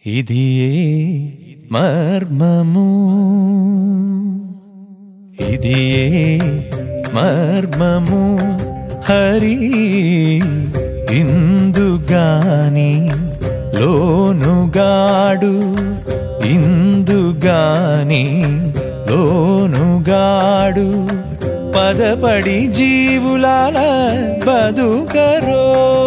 ఇది ఏ మర్మము ఇది ఏ మర్మము హరి ఇందుగాని లోనుగాడు ఇందుగాని లోనుగాడు పదపడి జీవులాల బతుకరో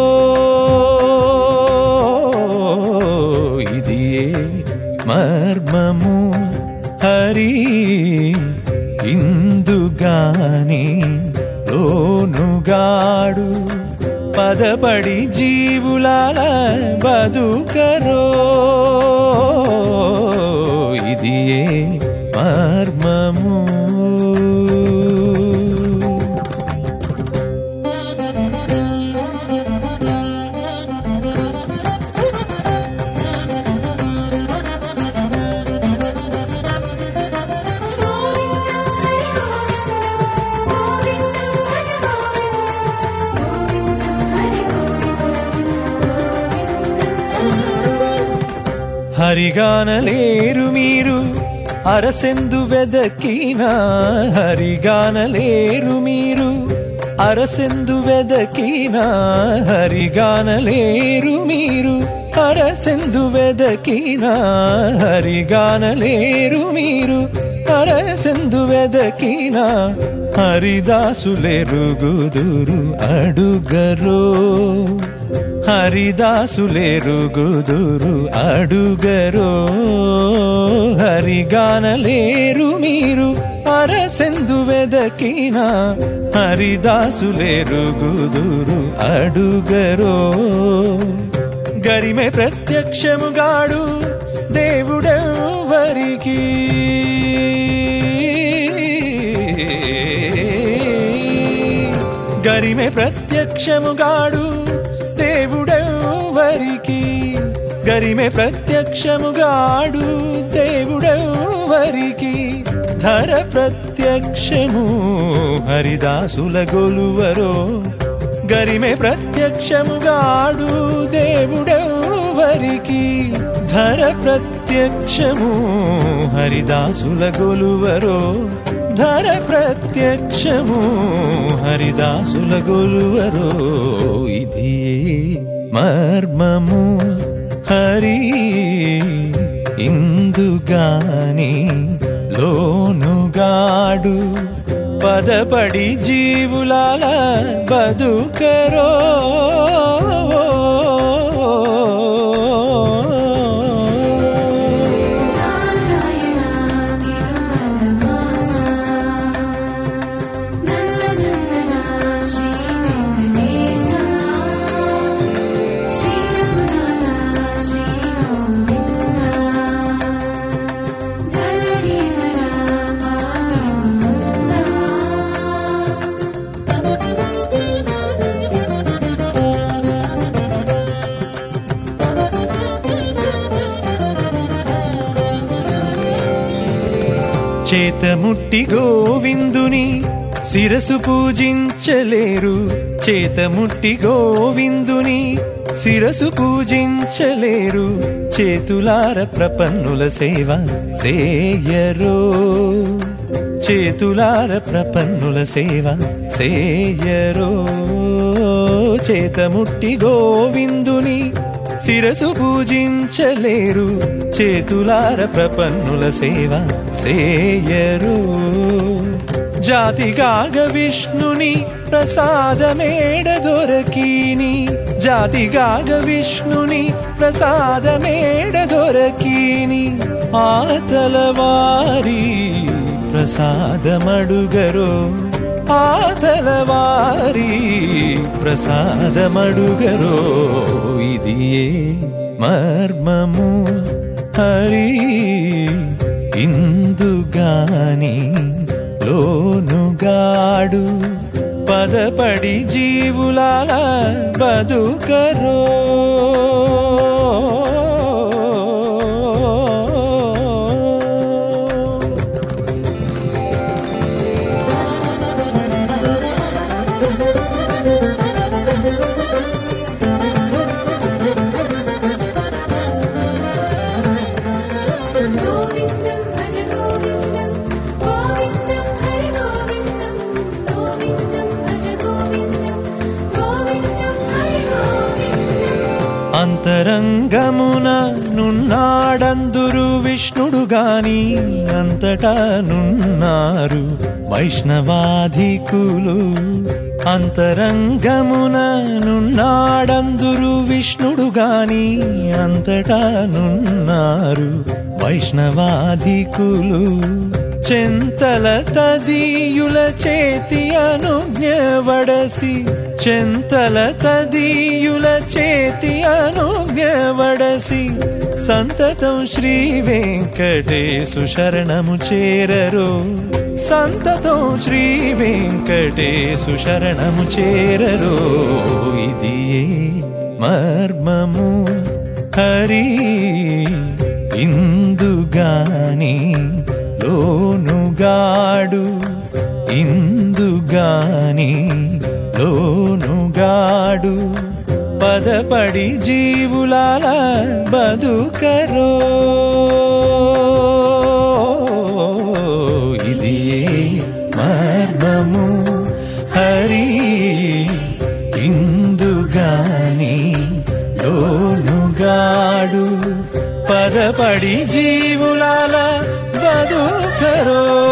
ఇది ఏ మర్మము హరి ఇందుగాని లోనుగాడు పదపడి జీవులాల బతుకరో ఇది ఏ మర్మము హరిగానలేరు మీరు అరసెందు వెదకినా హరిగానలేరు మీరు అరసెందు వెదకినా హరిగానలేరు మీరు అరసెందు వెదకినా హరిగానలేరు మీరు అరసెందు వెదకినా హరిదాసులెరుగుదురు అడుగరో హరిదాసులెరుగుదురు అడుగరో హరిగానలేరు మీరు అరసెందు వెదకిన హరిదాసులెరుగుదురు అడుగరో గరిమె ప్రత్యక్షముగాడు దేవుడెవ్వరికి గరిమె ప్రత్యక్షముగాడు దేవుడెవ్వరికి గరిమె ప్రత్యక్షముగాడు దేవుడెవ్వరికి ధర ప్రత్యక్షము హరిదాసుల గొలువరో గరిమె ప్రత్యక్షముగాడు దేవుడెవ్వరికి ధర ప్రత్యక్షము హరిదాసుల గొలువరో ధర ప్రత్యక్షము హరిదాసుల గొలువరో ఇది ఏ మర్మము హరి ఇందుగాని లోనుగాడు పదపడి జీవులాల బతుకరో చేతముట్టి గోవిందుని శిరసు పూజించలేరు చేతముట్టి గోవిందుని శిరసు పూజించలేరు చేతులార ప్రపన్నుల సేవ సేయరో చేతులార ప్రపన్నుల సేవ సేయరో చేతముట్టి గోవిందుని శిరసు పూజించలేరు చేతులార ప్రపన్నుల సేవ సేయరు జాతిగాగ విష్ణుని ప్రసాదమేడ దొరకీని జాతిగాగ విష్ణుని ప్రసాదమేడ దొరకీని ఆతలవారి ప్రసాదమడుగరో ఆతలవారి ప్రసాదమడుగరో ఇది ఏ మర్మము హరి ఇందుగాని లోనుగాడు పదపడి జీవులాల బతుకరో Thank you. అంతరంగమున నున్నాడందురు విష్ణుడు గాని అంతటా నున్నారు వైష్ణవాధికులు అంతరంగమున నున్నాడందురు విష్ణుడు గాని అంతటా నున్నారు వైష్ణవాధికులు చెంతల తదీయుల చేతి అనుజ్ఞవడసి చెంతల తదీయుల చేతి అనుజ్ఞవడసి సంతతం శ్రీ వెంకటేశు శరణము చేరరు సంతతం శ్రీ వెంకటేశు శరణము చేరరు ఇది మర్మము హరి ఇందుగాని లోనుగాడు ఇందుగాని లోనుగాడు పదపడి జీవులాల బదుకరో ఇది మర్మము హరి ఇందుగాని లోనుగాడు పదపడి జీవులాల బదుకరో